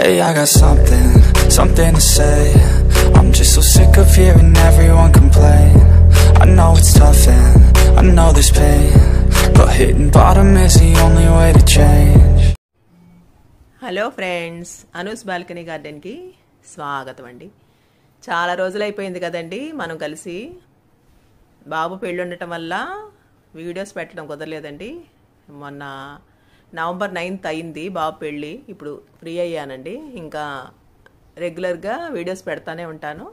Hey, I got something, something to say I'm just so sick of hearing everyone complain I know it's tough and I know there's pain But hitting bottom is the only way to change hello friends Anu's balcony గార్డెన్కి స్వాగతం అండి చాలా రోజులు అయిపోయింది కదండి మనం కలిసి బాబు పెళ్ళి ఉండటం వల్ల వీడియోస్ పెట్టడం కుదరలేదండి మొన్న నవంబర్ నైన్త్ అయింది బాబు పెళ్ళి ఇప్పుడు ఫ్రీ అయ్యానండి ఇంకా రెగ్యులర్గా వీడియోస్ పెడతానే ఉంటాను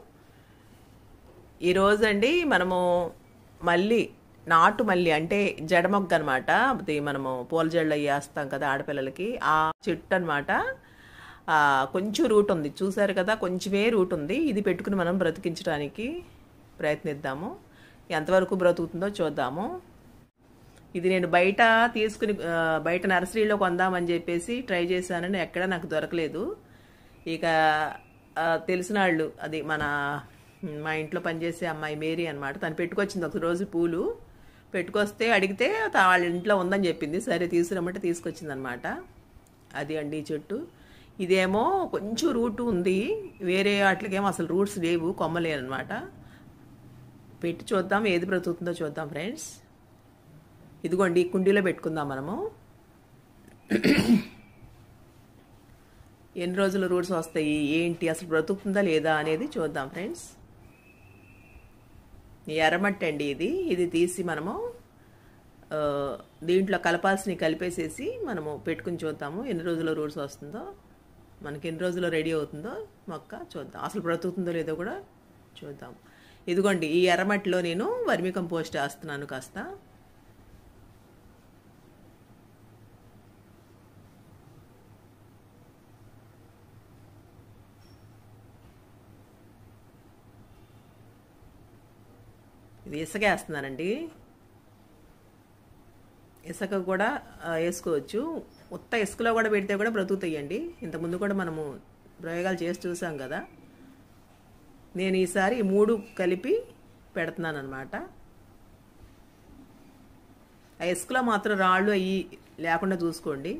ఈరోజు అండి మనము మళ్ళీ నాటు మల్లి అంటే జడమొగ్గ అనమాట అది మనము పూల జడలు అవి వేస్తాం కదా ఆడపిల్లలకి ఆ చెట్టు అనమాట కొంచెం రూట్ ఉంది చూసారు కదా కొంచెమే రూట్ ఉంది ఇది పెట్టుకుని మనం బ్రతికించడానికి ప్రయత్నిద్దాము ఎంతవరకు బ్రతుకుతుందో చూద్దాము ఇది నేను బయట తీసుకుని ఆ, బయట నర్సరీలో కొందామని చెప్పేసి ట్రై చేశానని ఎక్కడ నాకు దొరకలేదు ఇక ఆ, తెలిసిన వాళ్ళు అది మన మా ఇంట్లో పనిచేసే అమ్మాయి మేరీ అనమాట తను పెట్టుకొచ్చింది ఒక రోజు పూలు పెట్టుకొస్తే అడిగితే తా- వాళ్ళ ఇంట్లో ఉందని చెప్పింది సరే తీసుకురమ్మంటే తీసుకొచ్చింది అనమాట అది అండి ఈ చెట్టు ఇదేమో కొంచెం రూట్ ఉంది వేరే వాటికేమో అసలు రూట్స్ లేవు కొమ్మలేనమాట పెట్టి చూద్దాం ఏది బ్రతుకుతుందో చూద్దాం ఫ్రెండ్స్ ఇదిగోండి ఈ కుండీలో పెట్టుకుందాం మనము ఎన్ని రోజులు రూట్స్ వస్తాయి ఏంటి అసలు బ్రతుకుతుందా లేదా అనేది చూద్దాం ఫ్రెండ్స్ ఈ ఎర్రమట్టి అండి ఇది ఇది తీసి మనము ఆ, దీంట్లో కలపాల్సినవి కలిపేసేసి మనము పెట్టుకుని చూద్దాము ఎన్ని రోజుల్లో రూట్స్ వస్తుందో మనకి ఎన్ని రోజుల్లో రెడీ అవుతుందో మొక్క చూద్దాం అసలు బ్రతుకుతుందో లేదో కూడా చూద్దాం ఇదిగోండి ఈ ఎర్రమట్టిలో నేను వర్మి కంపోస్ట్ వేస్తున్నాను కాస్త ఇది ఇసుక వేస్తున్నానండి ఇసుక కూడా ఆ, వేసుకోవచ్చు ఉత్త ఇసుకలో కూడా పెడితే కూడా బ్రతుకుతాయండి ఇంతకుముందు కూడా మనము ప్రయోగాలు చేసి చూసాం కదా నేను ఈసారి ఈ మూడు కలిపి పెడుతున్నాను అనమాట ఆ ఇసుకలో మాత్రం రాళ్ళు అవి లేకుండా చూసుకోండి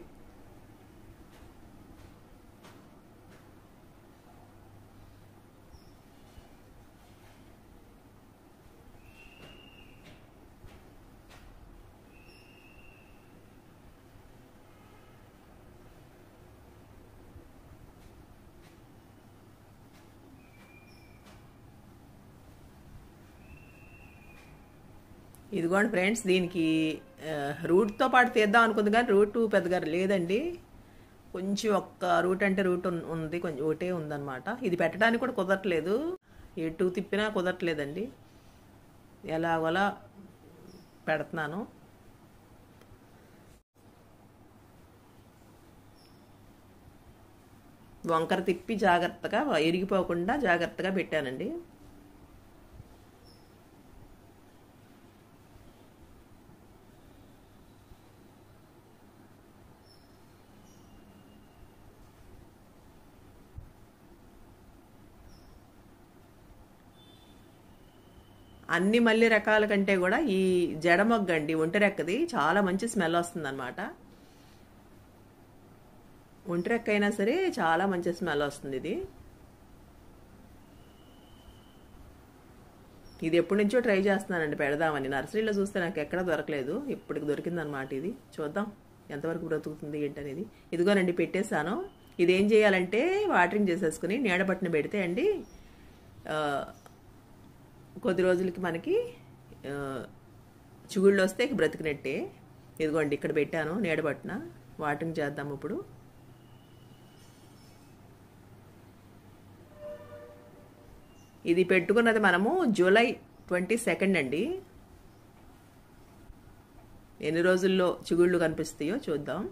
ఇదిగోండి ఫ్రెండ్స్ దీనికి ఆ, రూట్తో పాటు తీద్దాం అనుకుంది కానీ రూట్ పెద్దగా లేదండి కొంచెం ఒక్క రూట్ అంటే రూట్ ఉన్- ఉంది కొంచెం ఒకటే ఉందన్నమాట ఇది పెట్టడానికి కూడా కుదరట్లేదు ఎటు తిప్పినా కుదరట్లేదండి ఎలాగోలా పెడుతున్నాను వంకర తిప్పి జాగ్రత్తగా ఇరిగిపోకుండా జాగ్రత్తగా పెట్టానండి అన్ని మల్లి రకాల కంటే కూడా ఈ జడమొగ్గ అండి ఒంటిరెక్కది చాలా మంచి స్మెల్ వస్తుంది అనమాట ఒంటిరెక్క అయినా సరే చాలా మంచి స్మెల్ వస్తుంది ఇది ఇది ఎప్పటి నుంచో ట్రై చేస్తున్నానండి పెడదామని నర్సరీలో చూస్తే నాకు ఎక్కడ దొరకలేదు ఇప్పటికి దొరికిందనమాట ఇది చూద్దాం ఎంతవరకు బ్రతుకుతుంది ఏంటనేది ఇదిగోనండి పెట్టేశాను ఇది ఏం చేయాలంటే వాటరింగ్ చేసేసుకుని నీడబట్టిన పెడితే అండి ఆ, కొద్ది రోజులకి మనకి ఆ, చిగుళ్ళు వస్తే ఇక బ్రతికినట్టే ఇదిగోండి ఇక్కడ పెట్టాను నీడబట్టిన వాటరింగ్ చేద్దాం ఇప్పుడు ఇది పెట్టుకున్నది మనము జూలై ట్వంటీ సెకండ్ అండి ఎన్ని రోజుల్లో చిగుళ్ళు కనిపిస్తాయో చూద్దాం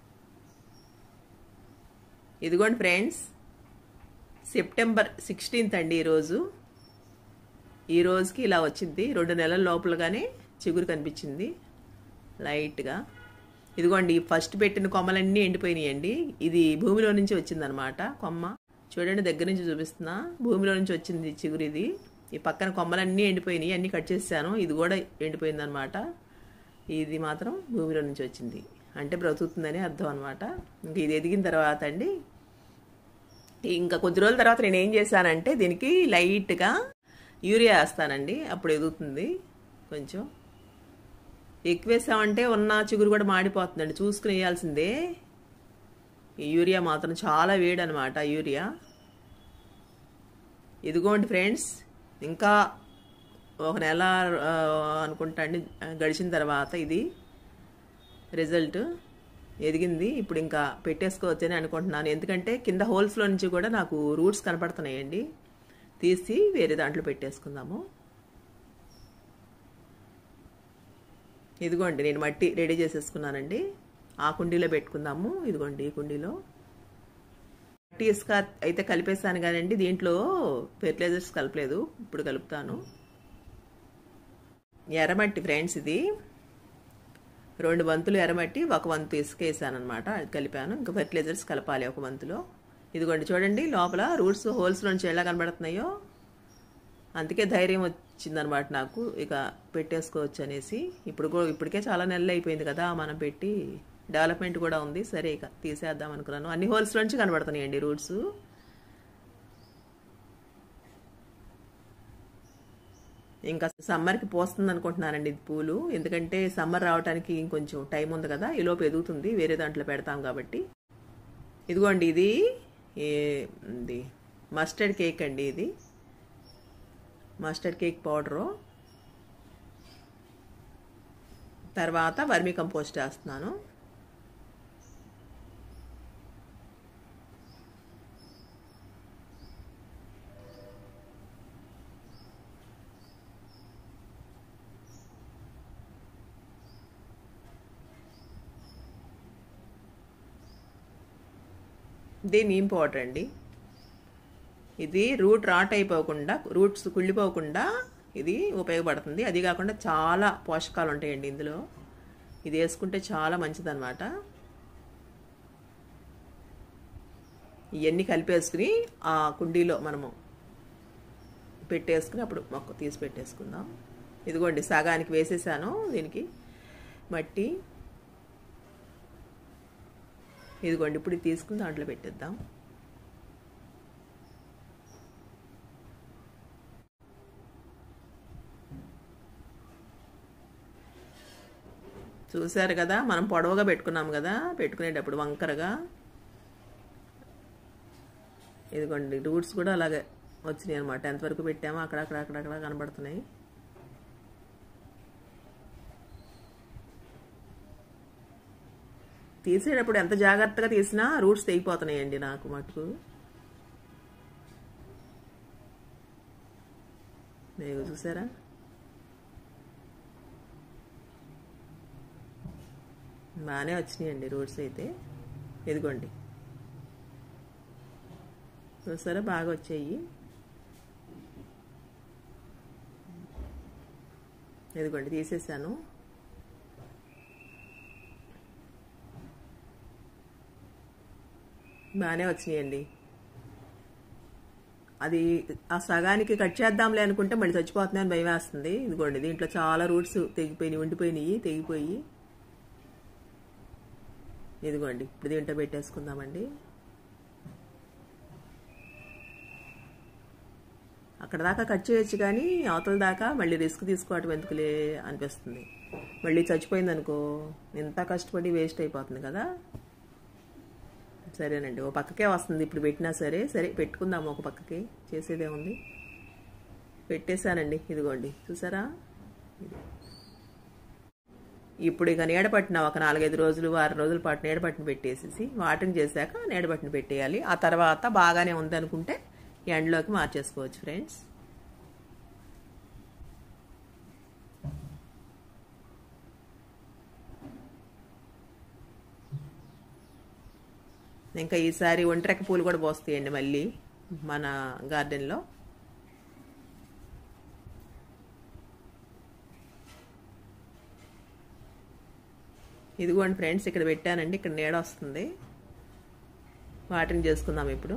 ఇదిగోండి ఫ్రెండ్స్ సెప్టెంబర్ సిక్స్టీన్త్ అండి ఈరోజు ఈ రోజుకి ఇలా వచ్చింది రెండు నెలల లోపలగానే చిగురు కనిపించింది లైట్గా ఇదిగోండి ఫస్ట్ పెట్టిన కొమ్మలన్నీ ఎండిపోయినాయండి ఇది భూమిలో నుంచి వచ్చిందనమాట కొమ్మ చూడండి దగ్గర నుంచి చూపిస్తున్నా భూమిలో నుంచి వచ్చింది చిగురు ఇది ఈ పక్కన కొమ్మలన్నీ ఎండిపోయినాయి అన్నీ కట్ చేశాను ఇది కూడా ఎండిపోయిందనమాట ఇది మాత్రం భూమిలో నుంచి వచ్చింది అంటే బ్రతుకుతుందని అర్థం అనమాట ఇంక ఇది ఎదిగిన తర్వాత అండి ఇంకా కొద్ది రోజుల తర్వాత నేను ఏం చేశానంటే దీనికి లైట్గా యూరియా వేస్తానండి అప్పుడు ఎదుగుతుంది కొంచెం ఎక్కువ వేసామంటే ఉన్న చిగురు కూడా మాడిపోతుందండి చూసుకుని వేయాల్సిందే ఈ యూరియా మాత్రం చాలా వేడి అనమాట యూరియా ఇదిగోండి ఫ్రెండ్స్ ఇంకా ఒక నెల ఆ, అనుకుంటా అండి గడిచిన తర్వాత ఇది రిజల్ట్ ఎదిగింది ఇప్పుడు ఇంకా పెట్టేసుకోవచ్చని అనుకుంటున్నాను ఎందుకంటే కింద హోల్స్లో నుంచి కూడా నాకు రూట్స్ కనపడుతున్నాయండి తీసి వేరే దాంట్లో పెట్టేసుకుందాము ఇదిగోండి నేను మట్టి రెడీ చేసేసుకున్నానండి ఆ కుండీలో పెట్టుకుందాము ఇదిగోండి ఈ కుండీలో మట్టి ఇసుక అయితే కలిపేసాను కానండి దీంట్లో ఫెర్టిలైజర్స్ కలపలేదు ఇప్పుడు కలుపుతాను ఎర్రమట్టి ఫ్రెండ్స్ ఇది రెండు వంతులు ఎర్రమట్టి ఒక వంతు ఇసుక వేసాను అనమాట అది కలిపాను ఇంకా ఫెర్టిలైజర్స్ కలపాలి ఒక వంతులో ఇదిగోండి చూడండి లోపల రూట్స్ హోల్స్ నుంచి ఎలా కనబడుతున్నాయో అందుకే ధైర్యం వచ్చిందనమాట నాకు ఇక పెట్టేసుకోవచ్చు అనేసి ఇప్పుడు కూడా ఇప్పటికే చాలా నెలలు అయిపోయింది కదా మనం పెట్టి డెవలప్మెంట్ కూడా ఉంది సరే ఇక తీసేద్దాం అనుకున్నాను అన్ని హోల్స్ నుంచి కనబడుతున్నాయండి రూట్స్ ఇంకా సమ్మర్కి పోస్తుంది అనుకుంటున్నానండి ఇది పూలు ఎందుకంటే సమ్మర్ రావడానికి ఇంకొంచెం టైం ఉంది కదా ఈలోపు ఎదుగుతుంది వేరే దాంట్లో పెడతాం కాబట్టి ఇదిగోండి ఇది ఏ- ఇది మస్టర్డ్ కేక్ అండి ఇది మస్టర్డ్ కేక్ పౌడరు తర్వాత వర్మి కంపోస్ట్ వేస్తున్నాను ఇది నీమ్ పౌడర్ అండి ఇది రూట్ రాట్ అయిపోకుండా రూట్స్ కుళ్ళిపోకుండా ఇది ఉపయోగపడుతుంది అది కాకుండా చాలా పోషకాలు ఉంటాయండి ఇందులో ఇది వేసుకుంటే చాలా మంచిదన్నమాట ఇవన్నీ కలిపేసుకుని ఆ కుండీలో మనము పెట్టేసుకుని అప్పుడు మొక్క తీసి పెట్టేసుకుందాం ఇదిగోండి సగానికి వేసేసాను దీనికి మట్టి ఇదిగోండి ఇప్పుడు ఇది తీసుకుని దాంట్లో పెట్టేద్దాం చూశారు కదా మనం పొడవుగా పెట్టుకున్నాం కదా పెట్టుకునేటప్పుడు వంకరగా ఇదిగోండి రూట్స్ కూడా అలాగే వచ్చినాయి అనమాట ఎంతవరకు పెట్టామో అక్కడక్కడ అక్కడక్కడ కనబడుతున్నాయి తీసేటప్పుడు ఎంత జాగ్రత్తగా తీసినా రూట్స్ తెగిపోతున్నాయండి నాకు మటుకు మీరు చూసారా బాగానే వచ్చినాయండి రూట్స్ అయితే ఇదిగోండి చూసారా బాగా వచ్చాయి ఇదిగోండి తీసేసాను బాగానే వచ్చినాయండి అది ఆ సగానికి కట్ చేద్దాంలే అనుకుంటే మళ్ళీ చచ్చిపోతున్నాయని భయం వేస్తుంది ఇదిగోండి దీంట్లో చాలా రూట్స్ తెగిపోయినాయి ఉండిపోయినాయి తెగిపోయి ఇదిగోండి ఇప్పుడు దీంట్లో పెట్టేసుకుందామండి అక్కడ దాకా కట్ చేయొచ్చు కానీ అవతల దాకా మళ్ళీ రిస్క్ తీసుకోవటం ఎందుకులే అనిపిస్తుంది మళ్ళీ చచ్చిపోయింది అనుకో ఎంత కష్టపడి వేస్ట్ అయిపోతుంది కదా సరేనండి ఓ పక్కకే వస్తుంది ఇప్పుడు పెట్టినా సరే సరే పెట్టుకుందాము ఒక పక్కకి చేసేదే ఉంది పెట్టేశానండి ఇదిగోండి చూసారా ఇది. ఇప్పుడు ఇక నీడపట్టిన ఒక నాలుగైదు రోజులు వారం రోజుల పాటు నీడపట్టిన పెట్టేసేసి వాటరింగ్ చేశాక నీడపట్టిన పెట్టేయాలి ఆ తర్వాత బాగానే ఉంది అనుకుంటే ఎండలోకి మార్చేసుకోవచ్చు ఫ్రెండ్స్ ఇంకా ఈసారి ఒంటరెక్క పూలు కూడా పోస్తాయండి మళ్ళీ మన గార్డెన్లో ఇదిగోండి ఫ్రెండ్స్ ఇక్కడ పెట్టానండి ఇక్కడ నీడ వస్తుంది వాటిని చేసుకుందాం ఇప్పుడు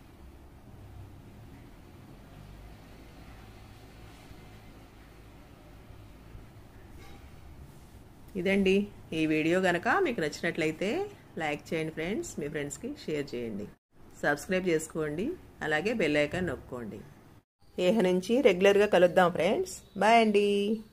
ఇదండి ఈ వీడియో కనుక మీకు నచ్చినట్లయితే లైక్ చేయండి ఫ్రెండ్స్ మీ ఫ్రెండ్స్కి షేర్ చేయండి సబ్స్క్రైబ్ చేసుకోండి అలాగే బెల్ ఐకాన్ నొక్కోండి ఇక నుంచి రెగ్యులర్గా కలుద్దాం ఫ్రెండ్స్ బాయ్ అండి